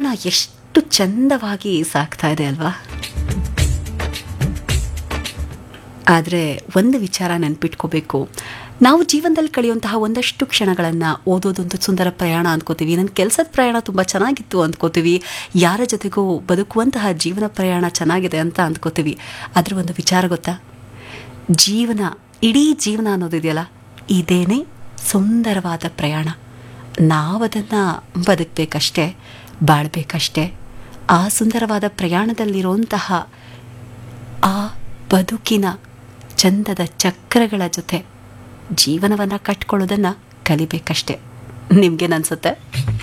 ಎಷ್ಟು ಚಂದವಾಗಿ ಸಾಕ್ತಾ ಇದೆ ಅಲ್ವಾ ಆದರೆ ಒಂದು ವಿಚಾರ ನೆನ್ಪಿಟ್ಕೋಬೇಕು ನಾವು ಜೀವನದಲ್ಲಿ ಕಳೆಯುವಂತಹ ಒಂದಷ್ಟು ಕ್ಷಣಗಳನ್ನು ಓದೋದೊಂದು ಸುಂದರ ಪ್ರಯಾಣ ಅಂದ್ಕೋತೀವಿ ನನ್ನ ಕೆಲಸದ ಪ್ರಯಾಣ ತುಂಬ ಚೆನ್ನಾಗಿತ್ತು ಅಂದ್ಕೋತೀವಿ ಯಾರ ಜೊತೆಗೂ ಬದುಕುವಂತಹ ಜೀವನ ಪ್ರಯಾಣ ಚೆನ್ನಾಗಿದೆ ಅಂತ ಅಂದ್ಕೋತೀವಿ ಅದರ ಒಂದು ವಿಚಾರ ಗೊತ್ತಾ ಜೀವನ ಇಡೀ ಜೀವನ ಅನ್ನೋದಿದೆಯಲ್ಲ ಇದೇನೇ ಸುಂದರವಾದ ಪ್ರಯಾಣ ನಾವದನ್ನು ಬದುಕಬೇಕಷ್ಟೇ ಬಾಳ್ಬೇಕಷ್ಟೇ ಆ ಸುಂದರವಾದ ಪ್ರಯಾಣದಲ್ಲಿರುವಂತಹ ಆ ಬದುಕಿನ ಚಂದದ ಚಕ್ರಗಳ ಜೊತೆ ಜೀವನವನ್ನು ಕಟ್ಕೊಳ್ಳೋದನ್ನು ಕಲಿಬೇಕಷ್ಟೆ ನಿಮ್ಗೇನನ್ಸುತ್ತೆ